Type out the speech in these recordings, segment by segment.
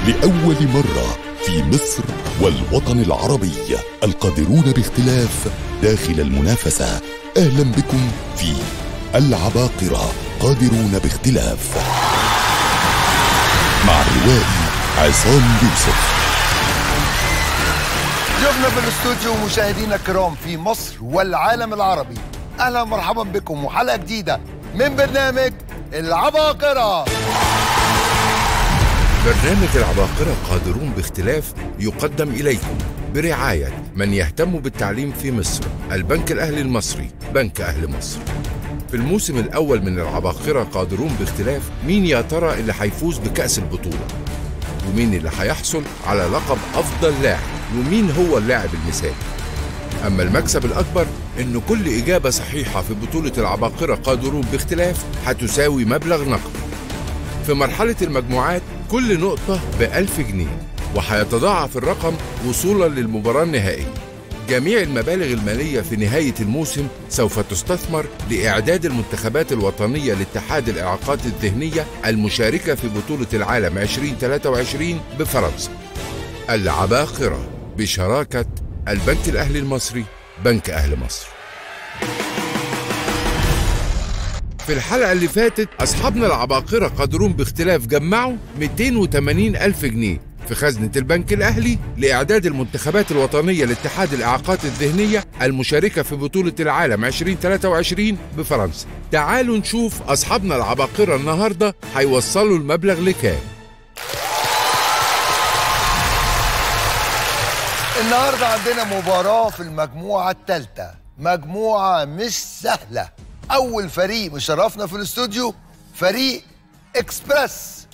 لأول مرة في مصر والوطن العربي القادرون باختلاف داخل المنافسة أهلا بكم في العباقرة قادرون باختلاف مع الروائي عصام يوسف ضيوفنا في الاستوديو مشاهدينا الكرام في مصر والعالم العربي اهلا ومرحبا بكم وحلقه جديده من برنامج العباقره برنامج العباقرة قادرون باختلاف يقدم إليكم برعاية من يهتم بالتعليم في مصر البنك الأهلي المصري بنك أهل مصر في الموسم الأول من العباقرة قادرون باختلاف مين يا ترى اللي هيفوز بكأس البطولة ومين اللي هيحصل على لقب أفضل لاعب ومين هو اللاعب المثالي أما المكسب الأكبر إن كل إجابة صحيحة في بطولة العباقرة قادرون باختلاف هتساوي مبلغ نقدي في مرحلة المجموعات كل نقطة بألف جنيه وهيتضاعف الرقم وصولا للمباراة النهائية جميع المبالغ المالية في نهاية الموسم سوف تستثمر لإعداد المنتخبات الوطنية لاتحاد الإعاقات الذهنية المشاركة في بطولة العالم 2023 بفرنسا العباقرة بشراكة البنك الأهلي المصري بنك أهل مصر في الحلقة اللي فاتت أصحابنا العباقرة قادرون باختلاف جمعوا 280 ألف جنيه في خزنة البنك الأهلي لإعداد المنتخبات الوطنية لاتحاد الإعاقات الذهنية المشاركة في بطولة العالم 2023 بفرنسا تعالوا نشوف أصحابنا العباقرة النهاردة هيوصلوا المبلغ لكام النهارده عندنا مباراه في المجموعه الثالثه مجموعه مش سهله اول فريق مشرفنا في الاستوديو فريق اكسبرس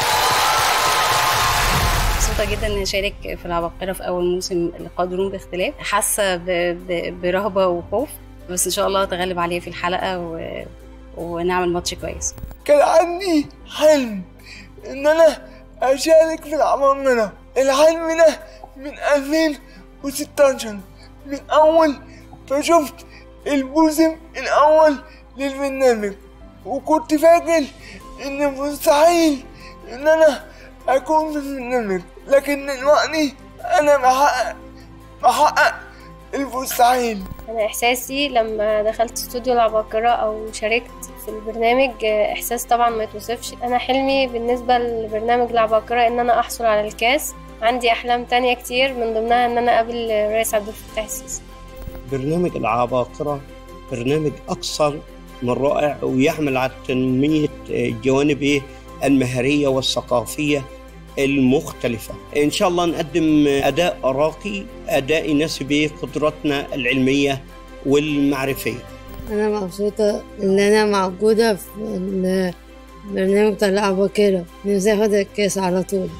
مبسوطة جدا إني أشارك في العباقرة في أول موسم لقادرون باختلاف حاسة ب... ب... برهبة وخوف بس إن شاء الله أتغلب عليه في الحلقة و... ونعمل ماتش كويس كان عندي حلم ان انا اشارك في العباقرة الحلم ده من 2016 من اول فشفت الموسم الاول للبرنامج وكنت فاكر ان مستحيل ان انا اكون في البرنامج لكن دلوقتي انا بحقق بحقق المستحيل أنا إحساسي لما دخلت استوديو العباقرة أو شاركت في البرنامج آه، إحساس طبعا ما يتوصفش أنا حلمي بالنسبة لبرنامج العباقرة إن أنا أحصل على الكاس عندي أحلام تانية كتير من ضمنها إن أنا أقابل الرئيس عبد الفتاح السيسي برنامج العباقرة برنامج أكثر من رائع ويعمل على تنمية الجوانب إيه المهرية والثقافية المختلفة إن شاء الله نقدم أداء راقي أداء يناسب إيه قدراتنا العلمية والمعرفية أنا مبسوطة إن أنا موجودة في البرنامج بتاع العباقرة نفسي آخد الكاس على طول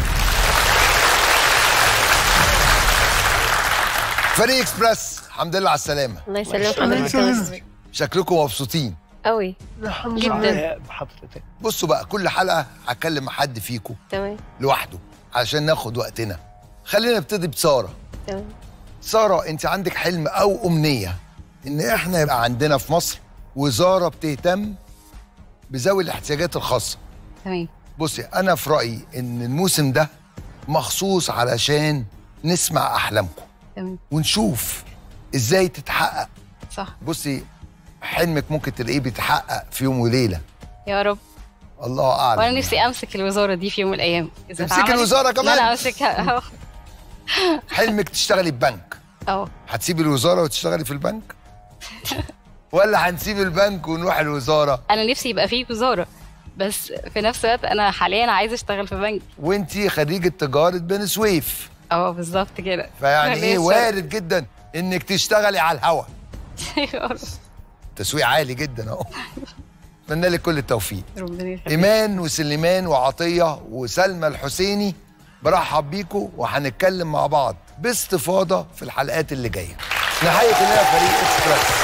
فريق اكسبرس الحمد لله على السلامه الله يسلمك حضرتك يا مستر. شكلكم مبسوطين أوي الحمد جداً. لله بحضرتك بصوا بقى كل حلقه هتكلم مع حد فيكم تمام لوحده عشان ناخد وقتنا خلينا نبتدي بساره تمام ساره انت عندك حلم او امنيه ان احنا يبقى عندنا في مصر وزاره بتهتم بذوي الاحتياجات الخاصه تمام بصي انا في رايي ان الموسم ده مخصوص علشان نسمع احلامكم تمام ونشوف ازاي تتحقق صح بصي حلمك ممكن تلاقيه بيتحقق في يوم وليله يا رب الله اعلم وأنا نفسي أمسك الوزارة دي في يوم من الأيام إذا تمسكي اتعملت- الوزارة إن كمان؟ أنا أمسكها أهو حلمك تشتغلي في بنك أهو هتسيبي الوزاره وتشتغلي في البنك ولا هنسيب البنك ونروح الوزاره أنا نفسي يبقى فيه وزارة بس في نفس الوقت أنا حاليا عايزة أشتغل في بنك وانتي خريجه تجاره بني سويف أه بالظبط كده فيعني ايه لسه. وارد جدا انك تشتغلي على الهوا يا رب. تسويق عالي جدا اهو اتمنى لك كل التوفيق ربنا يخليك ايمان وسليمان وعطيه وسلمى الحسيني برحب بيكم وهنتكلم مع بعض باستفاضه في الحلقات اللي جايه نحيي كلنا فريق اكسبرس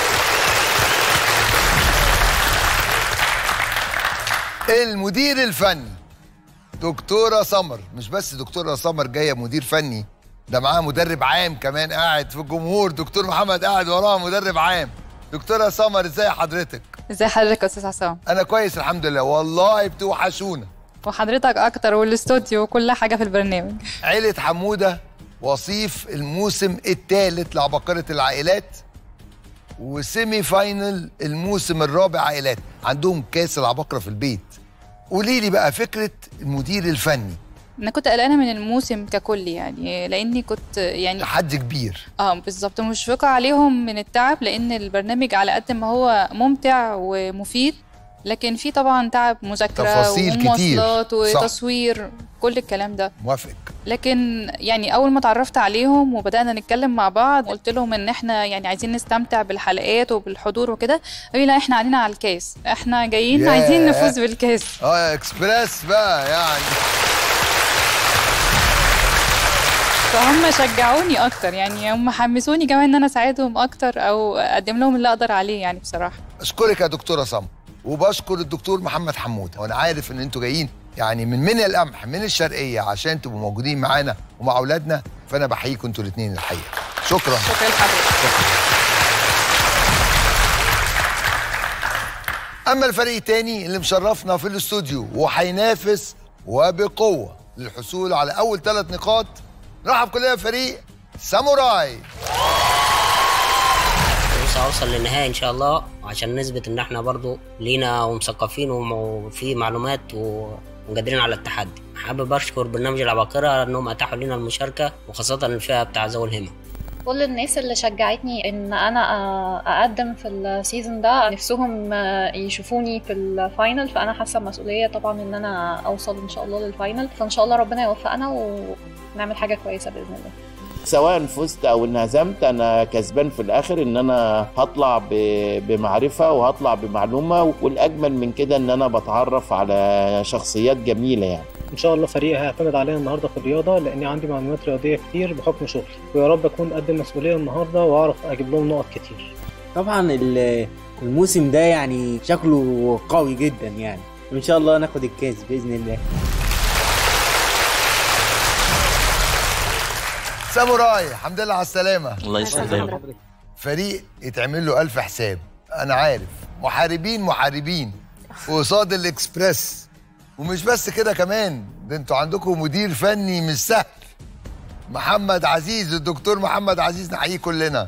المدير الفني دكتوره سمر مش بس دكتوره سمر جايه مدير فني ده معاها مدرب عام كمان قاعد في الجمهور دكتور محمد قاعد وراها مدرب عام دكتوره سمر ازاي حضرتك ازي حضرتك يا استاذ عصام انا كويس الحمد لله والله بتوحشونا وحضرتك اكتر والاستوديو وكل حاجه في البرنامج عيلة حمودة وصيف الموسم الثالث لعباقرة العائلات وسيمي فاينل الموسم الرابع عائلات عندهم كاس العباقرة في البيت قولي لي بقى فكرة المدير الفني انا كنت قلقانه من الموسم ككل يعني لاني كنت يعني تحدي كبير اه بالظبط مشفقه عليهم من التعب لان البرنامج على قد ما هو ممتع ومفيد لكن في طبعا تعب مذاكره تفاصيل كتير. ومواصلات صح. وتصوير كل الكلام ده موافق لكن يعني اول ما اتعرفت عليهم وبدانا نتكلم مع بعض قلت لهم ان احنا يعني عايزين نستمتع بالحلقات وبالحضور وكده قالوا لي لا احنا قاعدين على الكاس احنا جايين ياه. عايزين نفوز بالكاس اه اكسبريس بقى يعني فهم شجعوني اكتر يعني هم حمسوني كمان ان انا اساعدهم اكتر او اقدم لهم اللي اقدر عليه يعني بصراحه اشكرك يا دكتوره سمر وبشكر الدكتور محمد حمود وانا عارف ان انتوا جايين يعني من من القمح من الشرقيه عشان تبقوا موجودين معانا ومع اولادنا فانا بحييكم انتوا الاثنين الحقيقه شكرا شكرا لحضرتك اما الفريق الثاني اللي مشرفنا في الاستوديو وهينافس وبقوه للحصول على اول ثلاث نقاط نرحب كلنا بفريق ساموراي بص اوصل للنهايه ان شاء الله عشان نثبت ان احنا برضو لينا ومثقفين وم- وفي معلومات وقادرين على التحدي حابب اشكر برنامج العباقره انهم اتاحوا لنا المشاركه وخاصه الفئه بتاع ذوي الهمم كل الناس اللي شجعتني ان انا أ- اقدم في السيزون ده نفسهم يشوفوني في الفاينل فانا حاسه مسؤوليه طبعا ان انا اوصل ان شاء الله للفاينل فان شاء الله ربنا يوفقنا ونعمل حاجه كويسه باذن الله سواء فزت او انهزمت انا كسبان في الاخر ان انا هطلع ب- بمعرفه وهطلع بمعلومه والاجمل من كده ان انا بتعرف على شخصيات جميله يعني ان شاء الله فريقي هيعتمد عليا النهارده في الرياضه لاني عندي معلومات رياضيه كتير بحكم شغلي ويا رب اكون قد المسؤوليه النهارده واعرف اجيب لهم نقط كتير طبعا ال- الموسم ده يعني شكله قوي جدا يعني وان شاء الله ناخد الكاس باذن الله ساموراي الحمد لله على السلامه الله يسلمك فريق يتعمل له ألف حساب أنا عارف محاربين محاربين وقصاد الإكسبريس ومش بس كده كمان ده انتوا عندكم مدير فني مش سهل محمد عزيز الدكتور محمد عزيز نحييه كلنا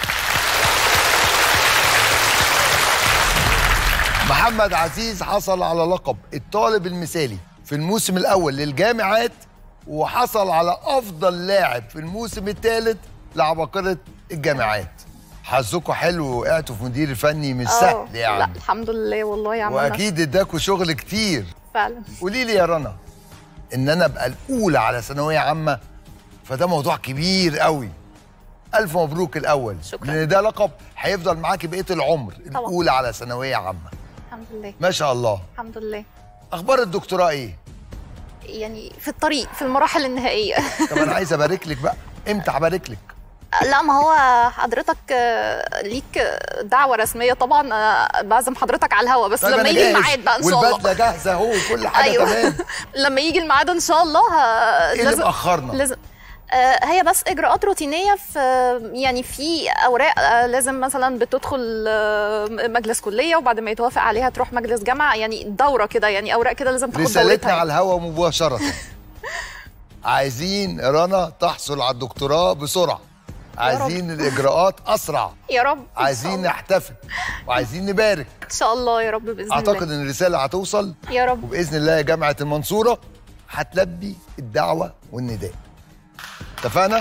محمد عزيز حصل على لقب الطالب المثالي في الموسم الأول للجامعات وحصل على أفضل لاعب في الموسم الثالث لعباقرة الجامعات حظكم حلو وقعتوا في مدير فني مش آه، سهل لا يعني الحمد لله والله يا عم واكيد اداكوا شغل كتير فعلا قولي لي يا رنا ان انا ابقى الاولى على ثانويه عامه فده موضوع كبير قوي الف مبروك الاول شكراً. لان ده لقب هيفضل معاكي بقيه العمر الاولى على ثانويه عامه الحمد لله ما شاء الله الحمد لله اخبار الدكتوراه ايه يعني في الطريق في المراحل النهائيه طب انا عايز ابارك لك بقى امتى هبارك لك لا ما هو حضرتك آه، ليك آه، دعوه رسميه طبعا آه، بعزم حضرتك على الهوا بس طيب لما أنا يجي جاهز، الميعاد بقى ان شاء الله والبدله جاهزه اهو وكل حاجه أيوة. تمام لما يجي الميعاد ان شاء الله ه- إيه اللي مأخرنا؟ لازم آه، هي بس اجراءات روتينيه في يعني في اوراق آه، لازم مثلا بتدخل آه، مجلس كليه وبعد ما يتوافق عليها تروح مجلس جامعه يعني دوره كده يعني اوراق كده لازم تاخد رسالتنا دورتها على الهوا مباشره عايزين رنا تحصل على الدكتوراه بسرعه عايزين الاجراءات اسرع يا رب إن شاء عايزين الله. نحتفل وعايزين نبارك ان شاء الله يا رب باذن اعتقد الله ان الرساله هتوصل يا رب وباذن الله يا جامعه المنصوره هتلبي الدعوه والنداء اتفقنا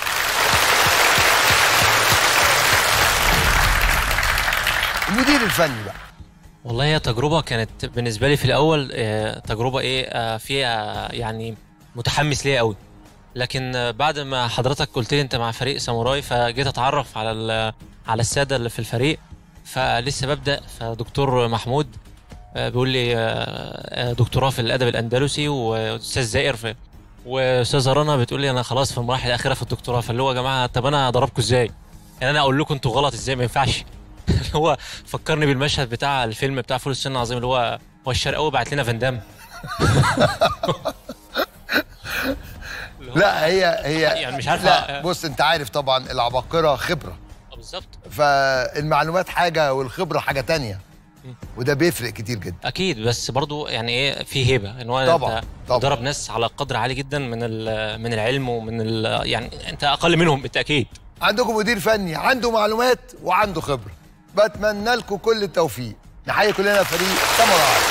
المدير الفني بقى والله هي تجربة كانت بالنسبة لي في الأول آه، تجربة إيه آه، فيها يعني متحمس ليها قوي لكن آه، بعد ما حضرتك قلت لي أنت مع فريق ساموراي فجيت أتعرف على ال- على السادة اللي في الفريق فلسه ببدأ فدكتور محمود آه، بيقول لي آه، آه، دكتوراه في الأدب الأندلسي وأستاذ زائر في واستاذه رنا بتقول لي انا خلاص في المراحل الاخيره في الدكتوراه فاللي هو يا جماعه طب انا اضربكم ازاي؟ يعني انا اقول لكم انتوا غلط ازاي ما ينفعش اللي هو فكرني بالمشهد بتاع الفيلم بتاع فول الصين العظيم اللي هو هو الشرقاوي بعت لنا فان دام لا هي هي يعني مش عارفة- لا بص انت عارف طبعا العباقره خبره بالظبط فالمعلومات حاجه والخبره حاجه تانية وده بيفرق كتير جدا اكيد بس برضو يعني ايه في هيبه ان هو طبعاً، انت طبعاً. ضرب ناس على قدر عالي جدا من ال- من العلم ومن ال- يعني انت اقل منهم بالتاكيد عندكم مدير فني عنده معلومات وعنده خبره بتمنى لكم كل التوفيق نحيي كلنا فريق ساموراي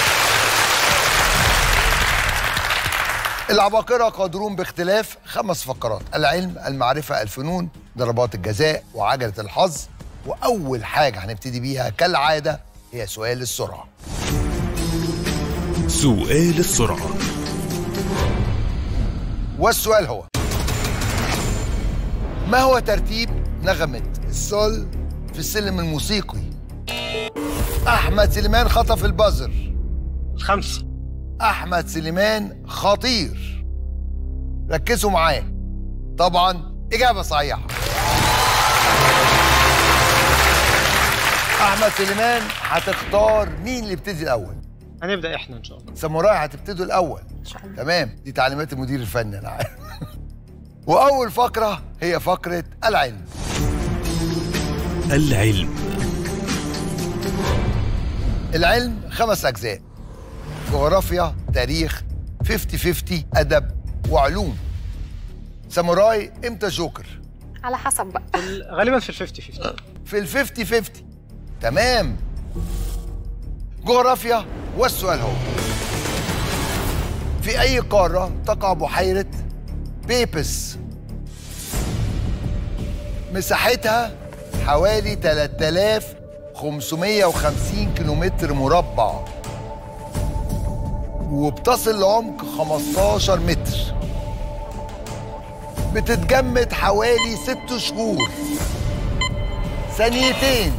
العباقرة قادرون باختلاف خمس فقرات العلم المعرفة الفنون ضربات الجزاء وعجلة الحظ وأول حاجة هنبتدي بيها كالعادة هي سؤال السرعة سؤال السرعة والسؤال هو ما هو ترتيب نغمة السول في السلم الموسيقي أحمد سليمان خطف البازر خمسة أحمد سليمان خطير ركزوا معايا طبعا إجابة صحيحة أحمد سليمان هتختار مين اللي يبتدي الأول هنبدا احنا ان شاء الله ساموراي هتبتدوا الأول تمام دي تعليمات المدير الفني أنا عارف وأول فقرة هي فقرة العلم العلم العلم خمس أجزاء جغرافيا تاريخ 50 50 أدب وعلوم ساموراي امتى جوكر على حسب بقى غالبا في ال 50 50 في ال 50 50 تمام جغرافيا والسؤال هو في أي قارة تقع بحيرة بيبس مساحتها حوالي 3550 كيلومتر مربع وبتصل لعمق 15 متر بتتجمد حوالي ست شهور ثانيتين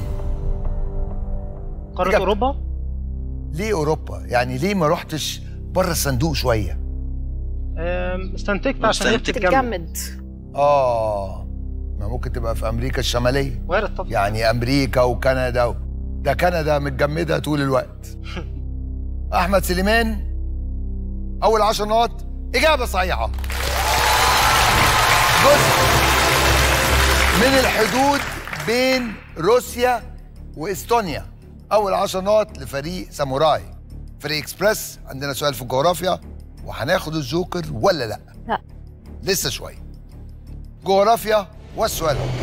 قاره اوروبا ليه اوروبا يعني ليه ما رحتش بره الصندوق شويه أم، استنتجت عشان هي بتتجمد اه ما ممكن تبقى في امريكا الشماليه وارد طبعا يعني امريكا وكندا و... ده كندا متجمده طول الوقت احمد سليمان اول عشر نقط اجابه صحيحه جزء من الحدود بين روسيا واستونيا اول عشر نقط لفريق ساموراي فريق اكسبريس عندنا سؤال في الجغرافيا وهناخد الجوكر ولا لا لا لسه شويه جغرافيا والسؤال هو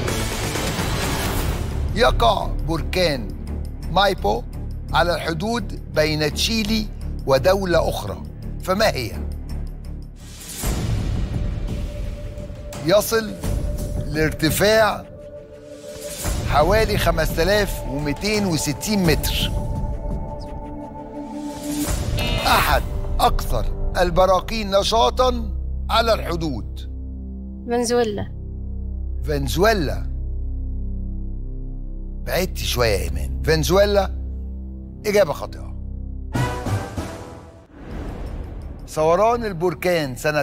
يقع بركان مايبو على الحدود بين تشيلي ودولة أخرى فما هي؟ يصل لارتفاع حوالي 5260 متر أحد أكثر البراكين نشاطا على الحدود فنزويلا فنزويلا بعدتي شوية يا إيمان فنزويلا إجابة خاطئة ثوران البركان سنة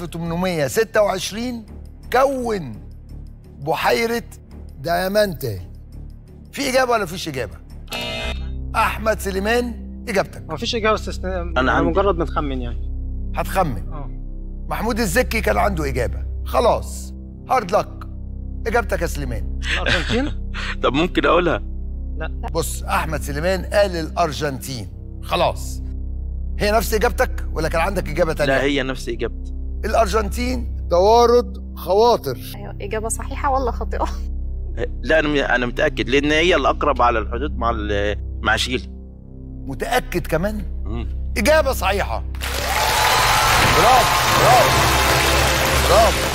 1826 كون بحيرة دايمانتي في إجابة ولا فيش إجابة؟ أحمد سليمان إجابتك مفيش اجابه استثناء أنا أنا عندي. مجرد بنخمن يعني هتخمن محمود الزكي كان عنده إجابة خلاص هارد لك إجابتك يا سليمان الارجنتين طب ممكن اقولها بص احمد سليمان قال الارجنتين خلاص هي نفس اجابتك ولا كان عندك اجابه تانية لا هي نفس اجابتي الارجنتين توارد خواطر ايوه اجابه صحيحه ولا خاطئه لا انا انا متاكد لان هي الاقرب على الحدود مع ال- مع شيلي متاكد كمان اجابه صحيحه برافو برافو برافو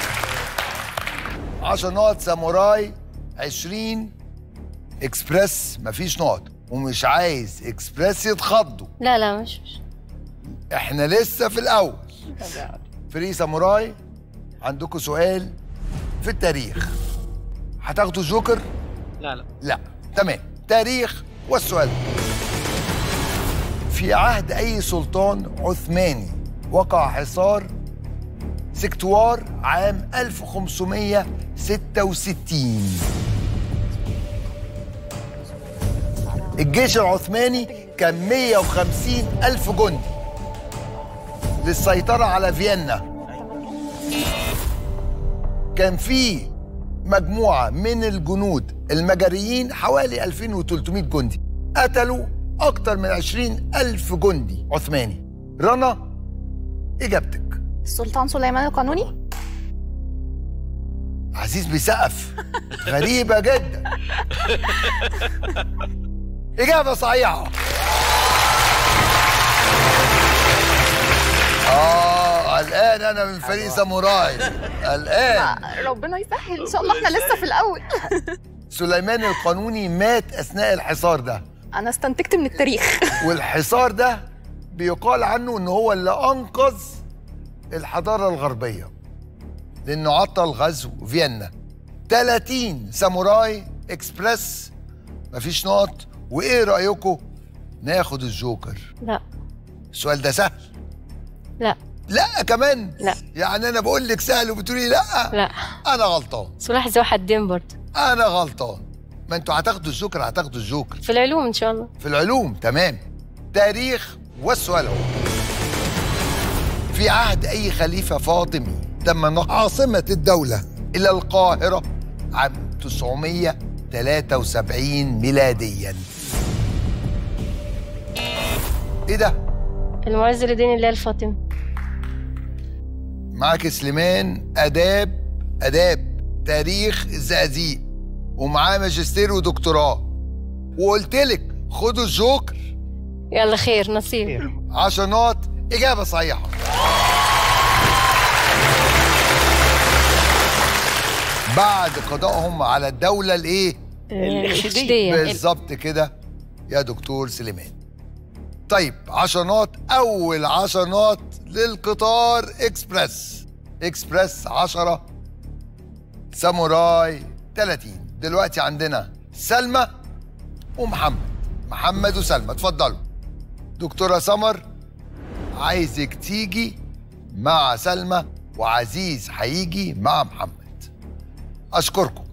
10 نقط ساموراي 20 اكسبريس مفيش نقط ومش عايز اكسبريس يتخضوا لا لا مش مش احنا لسه في الاول فريق ساموراي عندكم سؤال في التاريخ هتاخدوا جوكر لا لا لا تمام تاريخ والسؤال في عهد اي سلطان عثماني وقع حصار سكتوار عام 1566 الجيش العثماني كان 150 ألف جندي للسيطرة على فيينا كان في مجموعة من الجنود المجريين حوالي 2300 جندي قتلوا أكتر من عشرين ألف جندي عثماني رنا إجابتك السلطان سليمان القانوني عزيز بيسقف غريبة جدا إجابة صحيحة آه الآن أنا من فريق ساموراي الآن ربنا يسهل ان شاء الله احنا لسه في الاول سليمان القانوني مات أثناء الحصار ده انا استنتجت من التاريخ والحصار ده بيقال عنه ان هو اللي انقذ الحضاره الغربيه لانه عطل غزو فيينا 30 ساموراي اكسبريس مفيش نقط وايه رايكم ناخد الجوكر لا السؤال ده سهل لا لا كمان لا يعني انا بقول لك سهل وبتقولي لا لا انا غلطان سلاح ذو حدين برضه انا غلطان ما انتوا هتاخدوا الجوكر هتاخدوا الجوكر في العلوم ان شاء الله في العلوم تمام تاريخ والسؤال هو في عهد أي خليفة فاطمي تم نقل عاصمة الدولة إلى القاهرة عام 973 ميلاديا إيه ده؟ المعز لدين الله الفاطمي معاك سليمان آداب آداب تاريخ الزقازيق ومعاه ماجستير ودكتوراه وقلت لك خدوا الجوكر يلا خير نصيب 10 نقط إجابة صحيحة بعد قضائهم على الدولة الإيه؟ الإرشادية. بالظبط كده يا دكتور سليمان طيب 10 نقط أول 10 نقط للقطار إكسبرس إكسبرس 10 ساموراي 30 دلوقتي عندنا سلمى ومحمد محمد وسلمى اتفضلوا دكتورة سمر عايزك تيجي مع سلمى وعزيز هيجي مع محمد أشكركم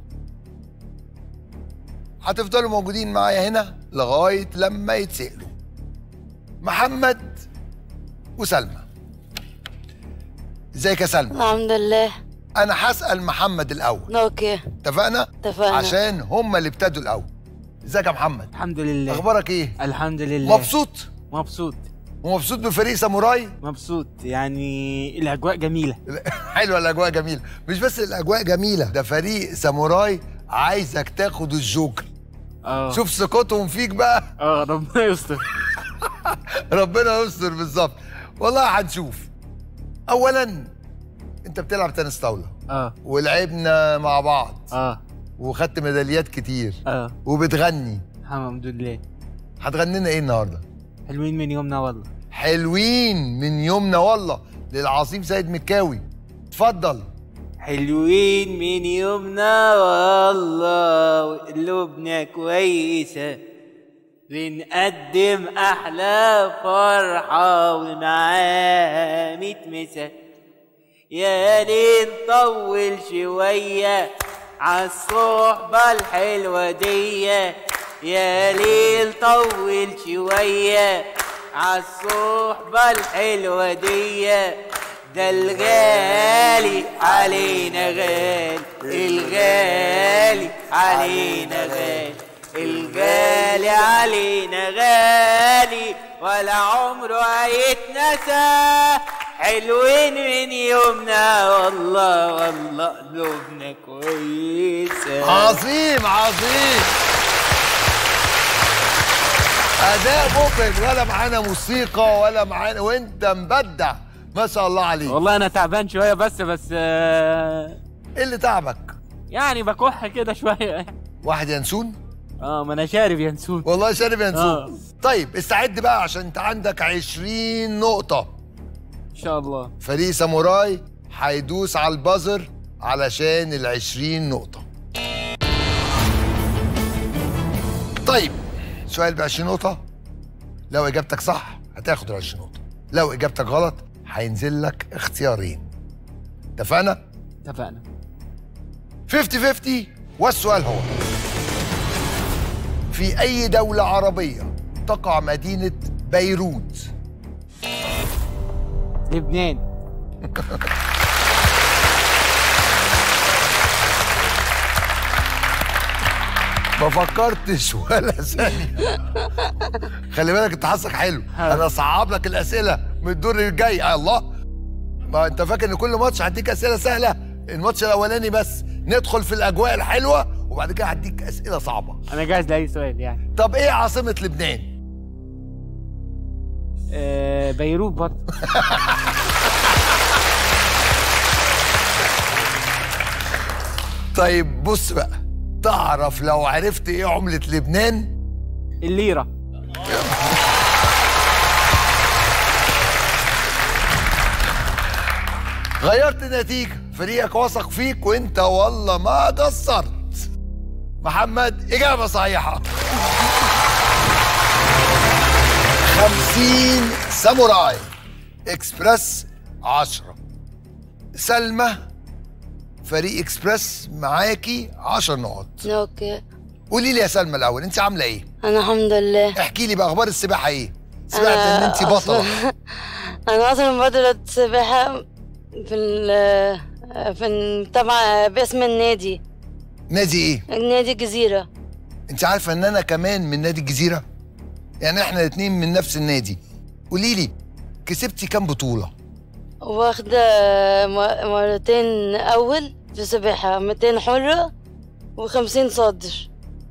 هتفضلوا موجودين معايا هنا لغاية لما يتسألوا محمد وسلمى ازيك يا سلمى الحمد لله انا هسأل محمد الاول اوكي اتفقنا اتفقنا. عشان هم اللي ابتدوا الاول ازيك يا محمد الحمد لله اخبارك ايه الحمد لله مبسوط مبسوط ومبسوط بفريق ساموراي مبسوط يعني الاجواء جميله حلوه الاجواء جميله مش بس الاجواء جميله ده فريق ساموراي عايزك تاخد الجوكر اه شوف ثقتهم فيك بقى اه ربنا يستر ربنا يستر بالظبط والله هنشوف اولا انت بتلعب تنس طاوله اه ولعبنا مع بعض اه وخدت ميداليات كتير اه وبتغني الحمد لله هتغني لنا ايه النهارده حلوين من يومنا والله حلوين من يومنا والله للعظيم سيد مكاوي اتفضل حلوين من يومنا والله وقلوبنا كويسة بنقدم أحلى فرحة ومعاه متمسة يا ليه نطول شوية عالصحبة الحلوة دي يا ليه نطول شوية عالصحبة الحلوة دي ده الغالي علينا غالي الغالي علينا غالي الغالي علينا غالي ولا عمره هيتنسى حلوين من يومنا والله والله قلوبنا كويسة عظيم عظيم اداء مبهج ولا معانا موسيقى ولا معانا وانت مبدع ما شاء الله عليك والله انا تعبان شوية بس بس آه، ايه اللي تعبك يعني بكح كده شوية واحد ينسون اه ما انا شارب ينسون والله شارب ينسون آه. طيب استعد بقى عشان انت عندك 20 نقطة ان شاء الله فريق ساموراي هيدوس على البازر علشان ال 20 نقطة طيب سؤال ب 20 نقطة لو إجابتك صح هتاخد ال 20 نقطة لو إجابتك غلط هينزل لك اختيارين اتفقنا؟ اتفقنا 50 50 والسؤال هو في أي دولة عربية تقع مدينة بيروت؟ لبنان ما فكرتش ولا ثانيه خلي بالك انت حظك حلو انا اصعب لك الاسئله من الدور الجاي آه الله ما انت فاكر ان كل ماتش هديك اسئله سهله الماتش الاولاني بس ندخل في الاجواء الحلوه وبعد كده هديك اسئله صعبه انا جاهز لاي سؤال يعني طب ايه عاصمه لبنان آه بيروت برضه طيب بص بقى تعرف لو عرفت ايه عمله لبنان الليره غيرت النتيجة فريقك وثق فيك وانت والله ما قصرت محمد إجابة صحيحة خمسين ساموراي اكسبرس عشرة سلمى فريق اكسبرس معاكي عشر نقط اوكي قولي لي يا سلمى الاول انت عامله ايه انا الحمد لله احكي لي بقى اخبار السباحه ايه سمعت ان انت بطله انا اصلا بطلة سباحة في ال في ال- تبع باسم النادي نادي ايه نادي الجزيرة انت عارفه ان انا كمان من نادي الجزيره يعني احنا الاثنين من نفس النادي قولي لي كسبتي كام بطوله واخدة م- مرتين أول في سباحة 200 حرة و50 صدر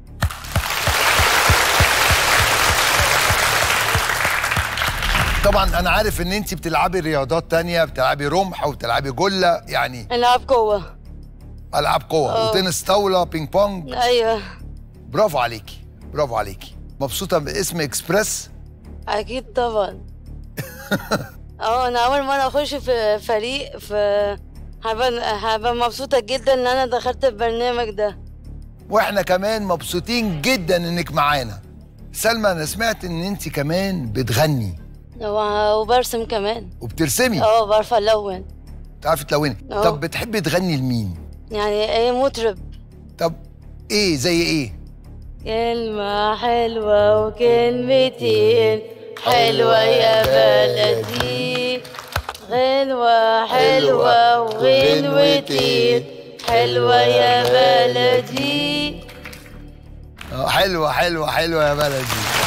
طبعا انا عارف ان انت بتلعبي رياضات تانية بتلعبي رمح وبتلعبي جله يعني ألعاب قوة العاب قوه اه. وتنس طاوله بينج بونج أيوة برافو عليكي برافو عليكي مبسوطه باسم اكسبرس أكيد طبعا اه أنا أول مرة أخش في فريق في هبقى هبقى مبسوطة جدا إن أنا دخلت البرنامج ده واحنا كمان مبسوطين جدا انك معانا سلمى انا سمعت ان انت كمان بتغني و- وبرسم كمان وبترسمي اه بعرف ألون تعرفي تلوني اه. طب بتحبي تغني لمين يعني ايه مطرب طب ايه زي ايه كلمة حلوة وكلمتين حلوة يا بلدي غنوة حلوة وغنوتين حلوة يا بلدي اه حلوه حلوه حلوه يا بلدي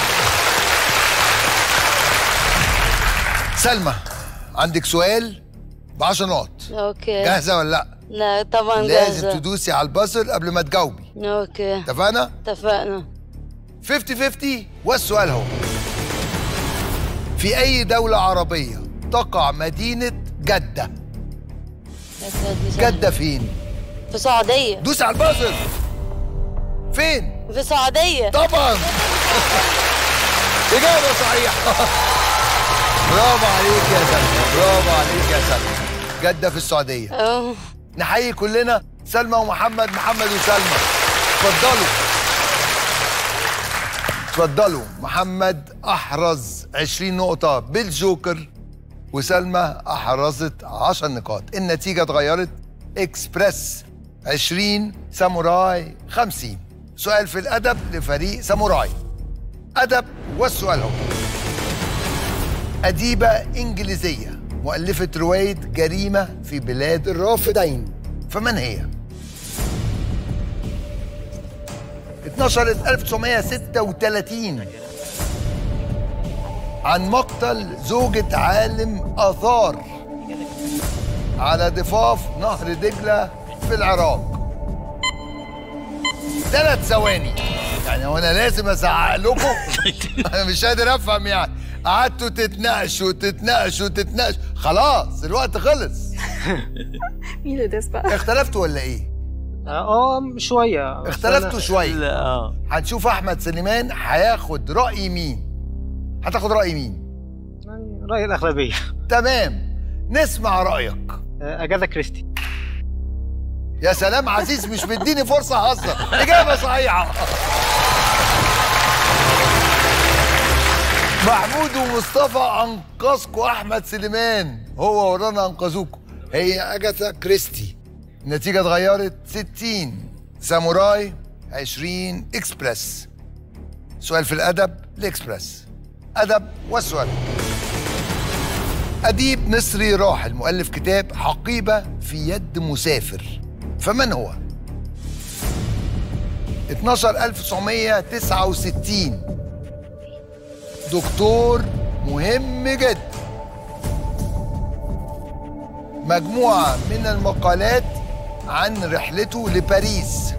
سلمى عندك سؤال ب 10 نقط اوكي جاهزه ولا لا لا طبعا لازم جاهزة تدوسي على البازر قبل ما تجاوبي اوكي اتفقنا اتفقنا 50 50 والسؤال هو في اي دوله عربيه تقع مدينه جده جده فين في السعودية دوسي على البازر فين في السعودية طبعا إجابة صحيحة برافو عليك يا سلمى برافو عليك يا سلمى جدة في السعودية اه نحيي كلنا سلمى ومحمد محمد وسلمى اتفضلوا اتفضلوا محمد أحرز 20 نقطة بالجوكر وسلمى أحرزت 10 نقاط النتيجة اتغيرت إكسبرس 20 ساموراي 50 سؤال في الأدب لفريق ساموراي أدب والسؤال هو أديبة إنجليزية مؤلفة رواية جريمة في بلاد الرافدين فمن هي؟ اتنشرت 1936 عن مقتل زوجة عالم آثار على ضفاف نهر دجلة في العراق ثلاث ثواني يعني هو انا لازم ازعق لكم انا مش قادر افهم يعني قعدتوا تتناقشوا تتناقشوا تتناقشوا خلاص الوقت خلص مين اللي داس بقى؟ اختلفتوا ولا ايه؟ اه شويه بس اختلفتوا أنا- شويه اه هنشوف احمد سليمان هياخد راي مين؟ هتاخد راي مين؟ راي الاغلبيه تمام نسمع رايك آه، اجاثا كريستي يا سلام عزيز مش مديني فرصه اهزر اجابه صحيحه محمود ومصطفى انقذكوا احمد سليمان هو ورانا انقذوكوا هي اجاثا كريستي النتيجه اتغيرت 60 ساموراي 20 اكسبرس سؤال في الادب الاكسبرس ادب والسؤال أديب مصري راحل مؤلف كتاب حقيبة في يد مسافر فمن هو؟ 12969 دكتور مهم جدا مجموعة من المقالات عن رحلته لباريس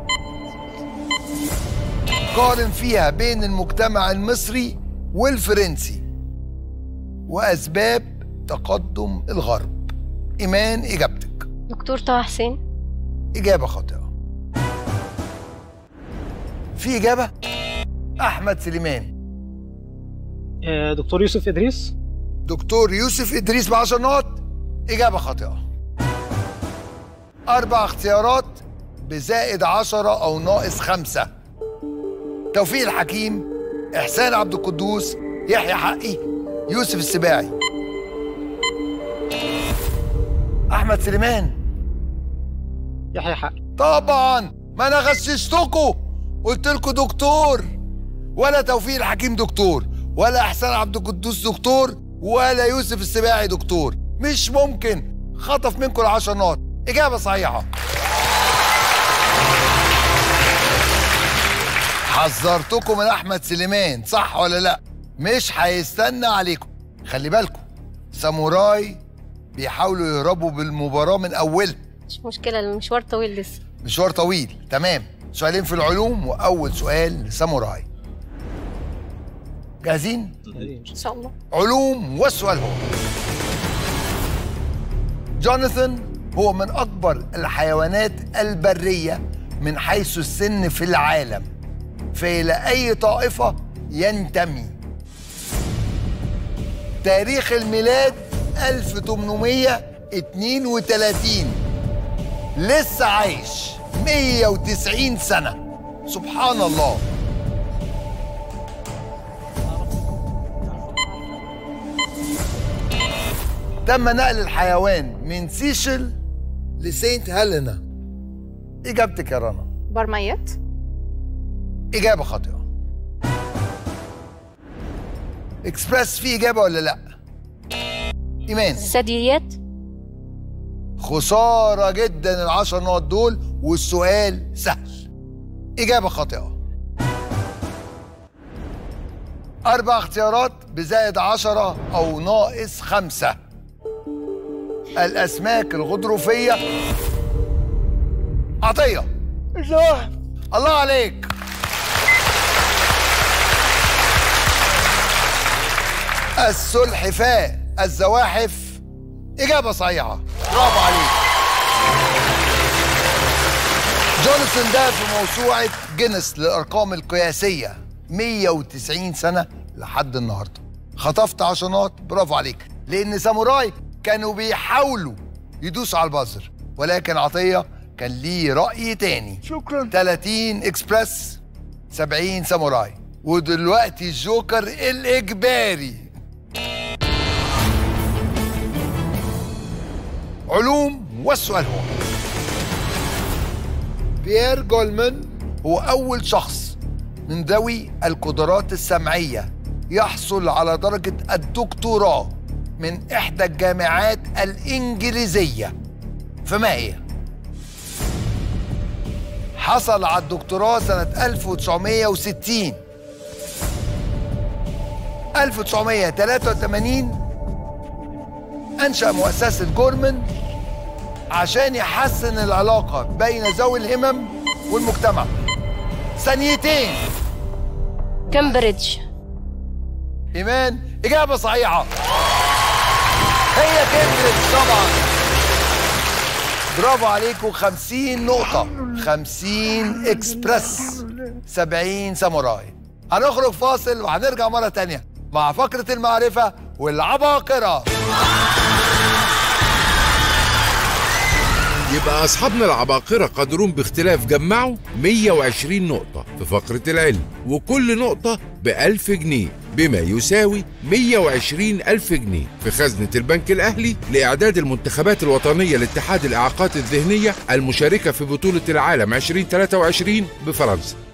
قارن فيها بين المجتمع المصري والفرنسي وأسباب تقدم الغرب إيمان إجابتك دكتور طه حسين إجابة خاطئة في إجابة أحمد سليمان آه، دكتور يوسف إدريس دكتور يوسف إدريس بعشر نقط إجابة خاطئة أربع اختيارات بزائد عشرة أو ناقص خمسة توفيق الحكيم إحسان عبد القدوس يحيى حقي يوسف السباعي أحمد سليمان يحيى حقي طبعا ما أنا غششتكوا قلت لكم دكتور ولا توفيق الحكيم دكتور ولا إحسان عبد القدوس دكتور ولا يوسف السباعي دكتور مش ممكن خطف منكم العشر نقط إجابة صحيحة حذرتكم من أحمد سليمان صح ولا لأ مش هيستنى عليكم خلي بالكم ساموراي بيحاولوا يهربوا بالمباراة من أولها مش مشكلة المشوار طويل لسه مشوار طويل تمام سؤالين في العلوم وأول سؤال لساموراي جاهزين؟ ان شاء الله علوم والسؤال هو جوناثان هو من أكبر الحيوانات البرية من حيث السن في العالم فإلى أي طائفة ينتمي تاريخ الميلاد 1832 لسه عايش 190 سنة سبحان الله تم نقل الحيوان من سيشل لسينت هيلينا إجابتك يا رنا برميات إجابة خاطئة إكسبرس فيه إجابة ولا لأ؟ إيمان الثدييات خسارة جدا العشر نقط دول والسؤال سهل إجابة خاطئة أربع اختيارات بزائد عشرة أو ناقص خمسة الأسماك الغضروفية عطية الله الله عليك السلحفاة الزواحف إجابة صحيحة برافو عليك جونسون ده في موسوعة جينيس للأرقام القياسية 190 سنة لحد النهاردة خطفت عشرات برافو عليك لأن ساموراي كانوا بيحاولوا يدوسوا على البازر ولكن عطية كان ليه رأي تاني شكرا 30 اكسبرس 70 ساموراي ودلوقتي الجوكر الإجباري علوم والسؤال هو بيير جولمان هو أول شخص من ذوي القدرات السمعية يحصل على درجة الدكتوراه من إحدى الجامعات الإنجليزية فما هي؟ حصل على الدكتوراه سنة 1960 1983 أنشأ مؤسسة جورمان عشان يحسن العلاقة بين ذوي الهمم والمجتمع ثانيتين كامبريدج إيمان إجابة صحيحة هي كامبريدج طبعا برافو عليكم 50 نقطة 50 اكسبرس 70 ساموراي هنخرج فاصل وهنرجع مرة تانية مع فقرة المعرفة والعباقرة يبقى أصحابنا العباقرة قادرون باختلاف جمعوا 120 نقطة في فقرة العلم وكل نقطة بألف جنيه بما يساوي 120 ألف جنيه في خزنة البنك الأهلي لإعداد المنتخبات الوطنية لاتحاد الإعاقات الذهنية المشاركة في بطولة العالم 2023 بفرنسا